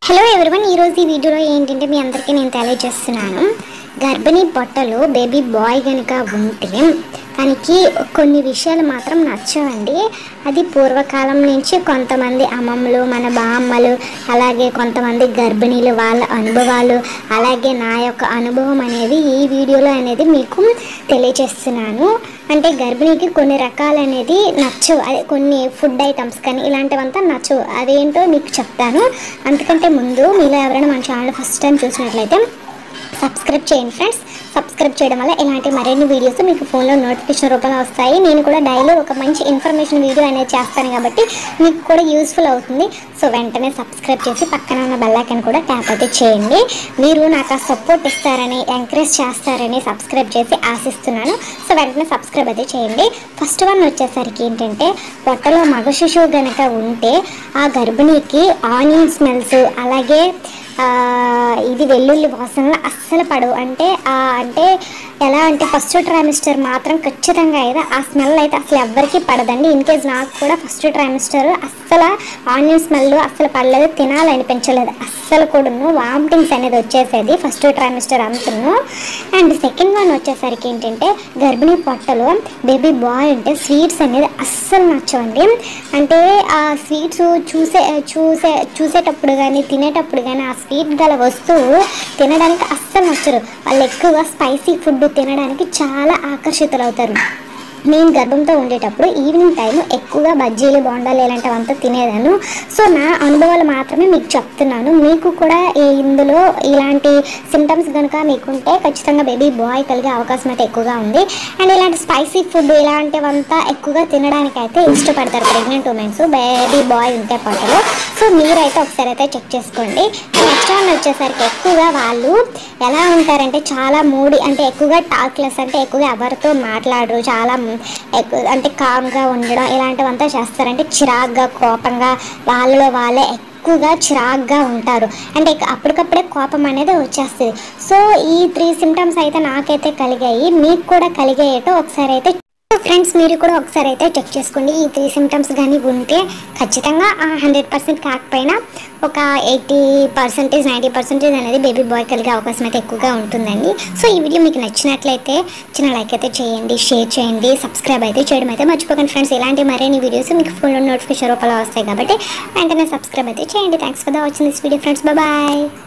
hello everyone ఈరోజు ఈ వీడియోలో ఏంటంటే మీ అందరికీ నేను తెలియజేస్తున్నాను గర్భిణీ పొట్టలో బేబీ బాయ్ కనుక ఉంటే తనకి కొన్ని విషయాలు మాత్రం నచ్చవండి అది పూర్వకాలం నుంచి కొంతమంది అమ్మమ్మలు మన బామ్మలు అలాగే కొంతమంది గర్భిణీలు వాళ్ళ అనుభవాలు అలాగే నా యొక్క అనుభవం అనేది ఈ వీడియోలో అనేది మీకు తెలియజేస్తున్నాను అంటే గర్భిణీకి కొన్ని రకాలు అనేది నచ్చవు అదే కొన్ని ఫుడ్ ఐటమ్స్ కానీ ఇలాంటివంతా నచ్చవు అదేంటో మీకు చెప్తాను అంతకంటే ముందు మీలో ఎవరైనా మన ఛానల్ ఫస్ట్ టైం చూసినట్లయితే సబ్స్క్రైబ్ చేయండి ఫ్రెండ్స్ సబ్స్క్రైబ్ చేయడం వల్ల ఇలాంటి మరిన్ని వీడియోస్ మీకు ఫోన్లో నోటిఫికేషన్ రూపంలో వస్తాయి నేను కూడా డైలీ ఒక మంచి ఇన్ఫర్మేషన్ వీడియో అనేది చేస్తాను కాబట్టి మీకు కూడా యూస్ఫుల్ అవుతుంది సో వెంటనే సబ్స్క్రైబ్ చేసి పక్కన ఉన్న బెల్ ఐకాన్ కూడా ట్యాప్ అయితే చేయండి మీరు నాకు ఆ సపోర్ట్ ఇస్తారని ఎంకరేజ్ చేస్తారని సబ్స్క్రైబ్ చేసి ఆశిస్తున్నాను సో వెంటనే సబ్స్క్రైబ్ అయితే చేయండి ఫస్ట్ వన్ వచ్చేసరికి ఏంటంటే పొట్టలో మగ శిశువు గనక ఉంటే ఆ గర్భిణీకి ఆనియన్ స్మెల్స్ అలాగే ఆ, ఇది వెల్లుల్లి వాసనలు అస్సలు పడవు అంటే ఆ, అంటే ఎలా అంటే ఫస్ట్ ట్రైమిస్టర్ మాత్రం ఖచ్చితంగా అయితే ఆ స్మెల్ అయితే అసలు ఎవ్వరికీ పడదండి ఇన్ కేస్ నాకు కూడా ఫస్ట్ ట్రైమిస్టర్ అస్సలు ఆనియన్ స్మెల్ అస్సలు పడలేదు తినాలనిపించలేదు అస్సలు కూడాను వామిటింగ్స్ అనేది వచ్చేసేది ఫస్ట్ ట్రైమిస్టర్ అంతను అండ్ సెకండ్ వన్ వచ్చేసరికి ఏంటంటే గర్భిణీ పొట్టలో బేబీ బాయ్ ఉంటే స్వీట్స్ అనేది అస్సలు నచ్చవండి అంటే ఆ స్వీట్స్ చూసే చూసే చూసేటప్పుడు కానీ తినేటప్పుడు కానీ ఆ స్వీట్ గల వస్తువు తినడానికి అస్సలు నచ్చరు వాళ్ళు ఎక్కువగా స్పైసీ ఫుడ్ తినడానికి చాలా ఆకర్షితులవుతారు నేను గర్భంతో ఉండేటప్పుడు ఈవినింగ్ టైం ఎక్కువగా బజ్జీలు బొండాలు ఇలాంటివంతా తినేదాను సో నా అనుభవాలు మాత్రమే మీకు చెప్తున్నాను మీకు కూడా ఈ- ఇందులో ఇలాంటి సిమ్టమ్స్ కనుక మీకుంటే ఖచ్చితంగా బేబీ బాయ్ కలిగే అవకాశం అయితే ఎక్కువగా ఉంది అండ్ ఇలాంటి స్పైసీ ఫుడ్ ఇలాంటివంతా ఎక్కువగా తినడానికి అయితే ఇష్టపడతారు ప్రెగ్నెంట్ ఉమెన్స్ బేబీ బాయ్ ఉంటే పొట్టలో సో మీరైతే ఒకసారి అయితే చెక్ చేసుకోండి నెక్స్ట్ వన్ వచ్చేసరికి ఎక్కువగా వాళ్ళు ఎలా ఉంటారంటే చాలా మూడి అంటే ఎక్కువగా టాక్లెస్ అంటే ఎక్కువగా ఎవరితో మాట్లాడరు చాలా మ్, ఎక్కువ అంటే కామ్గా ఉండడం ఇలాంటివంతా చేస్తారంటే చిరాగ్గా కోపంగా వాళ్ళలో వాళ్ళే ఎక్కువగా చిరాగ్గా ఉంటారు అంటే ఇక అప్పటికప్పుడే కోపం అనేది వచ్చేస్తుంది సో ఈ త్రీ సిమ్టమ్స్ అయితే నాకైతే కలిగాయి మీకు కూడా కలిగాయేటో ఒకసారి అయితే ఫ్రెండ్స్ మీరు కూడా ఒకసారి అయితే చెక్ చేసుకోండి ఈ త్రీ సిమ్టమ్స్ కానీ ఉంటే ఖచ్చితంగా హండ్రెడ్ పర్సెంట్ కాకపోయినా ఒక ఎయిటీ పర్సెంటేజ్ నైంటీ పర్సెంటేజ్ అనేది బేబీ బాయ్ కలిగే అవకాశం అయితే ఎక్కువగా ఉంటుందండి సో ఈ వీడియో మీకు నచ్చినట్లయితే చిన్న లైక్ అయితే చేయండి షేర్ చేయండి సబ్స్క్రైబ్ అయితే చేయడం అయితే మర్చిపోకండి ఫ్రెండ్స్ ఇలాంటి మరిన్ని వీడియోస్ మీకు ఫోన్లో నోటిఫికేషన్ రూపంలో వస్తాయి కాబట్టి వెంటనే సబ్స్క్రైబ్ అయితే చేయండి thanks for the watching this video friends bye